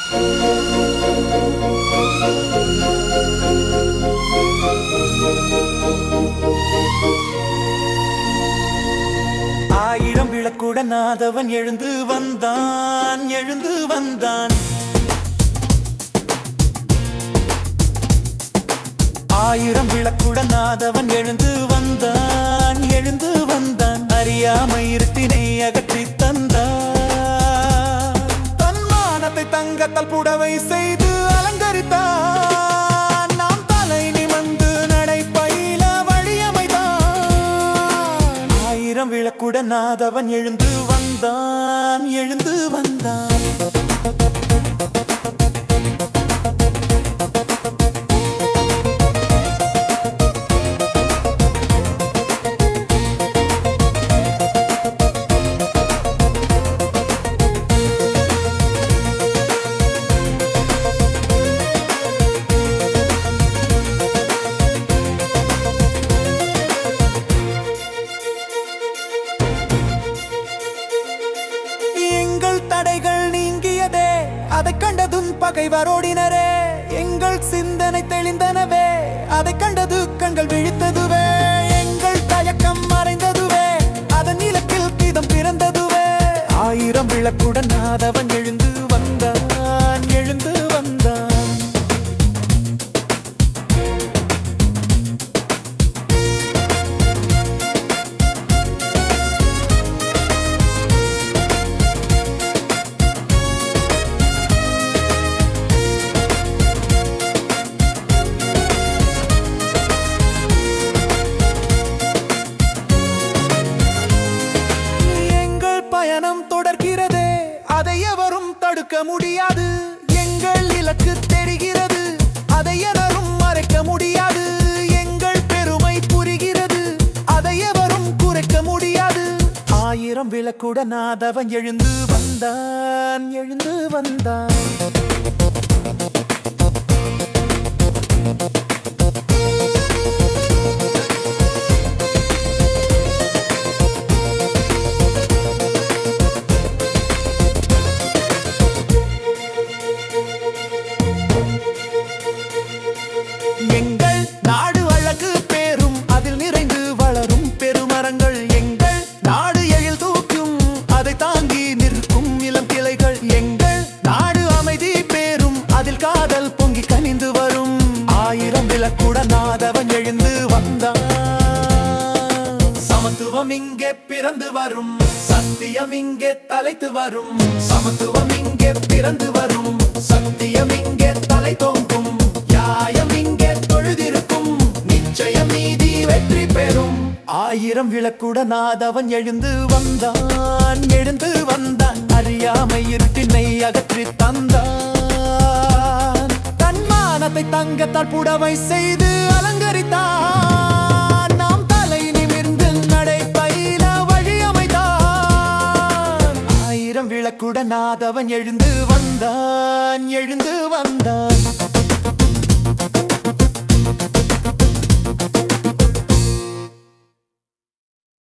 ஆயிரம் விளக்குடன் நாதவன் எழுந்து வந்தான் எழுந்து வந்தான் ஆயிரம் விளக்குடன் நாதவன் எழுந்து வந்தான் எழுந்து வந்தான் அறியாமை இருட்டினை அகற்றி தந்தான் தன்மானத்தை தங்கத்தால் புடவை செய்து அலங்கரித்தான் நாம் தலை நிமிர்ந்து நடை பயில வழியமைத்தான் ஆயிரம் விளக்குடன் நாதவன் எழுந்து வந்தான் எழுந்து வந்தான் எங்கள் தடைகள் நீங்கியதே அதை கண்டதும் பகைவரோடினரே எங்கள் சிந்தனை தெளிந்தனவே அதை கண்டது கண்கள் விழித்ததுவே எங்கள் தயக்கம் மறைந்ததுவே அதன் இலக்கில் கீதம் பிறந்ததுவே ஆயிரம் விளக்குடன் நாதவன் எழுந்து வந்தான் எழுந்து வந்தான் எங்கள் பயணம் தொடர்கிறதே அதை எவரும் தடுக்க முடியாது எங்கள் இலக்கு தெரிகிறது அதை எவரும் மறைக்க முடியாது எங்கள் பெருமை புரிகிறது அதை எவரும் குறைக்க முடியாது ஆயிரம் விளக்குடன் நாதவன் எழுந்து வந்தான் எழுந்து வந்தான் எங்கள் நாடு அழகு பேரும் அதில் நிறைந்து வளரும் பெருமரங்கள் எங்கள் நாடு எழில் தூக்கும் அதை தாங்கி நிற்கும் இளம் கிளைகள் எங்கள் நாடு அமைதி பேரும் அதில் காதல் பொங்கி கனிந்து வரும் ஆயிரம் விளக்குடன் நாதவன் எழுந்து வந்தான் சமத்துவம் இங்கே பிறந்து வரும் சத்தியம் இங்கே தலைத்து வரும் சமத்துவம் இங்கே பிறந்து வரும் சத்தியம் இங்கே தலை தோங்கும் நியாயம் இங்கே தொழுதிருக்கும் நிச்சயம் நீதி வெற்றி பெறும் ஆயிரம் விளக்குடன் நாதவன் எழுந்து வந்தான் எழுந்து வந்தான் அறியாமை இருட்டினை அகற்றி தந்தான் தன்மானத்தை தங்கத்தால் புடவை செய்து அலங்கரித்தான் நாம் தலை நிமிர்ந்து நடை பயில வழி அமைத்தான் ஆயிரம் விளக்குடன் நாதவன் எழுந்து வந்தான் எழுந்து வந்தான்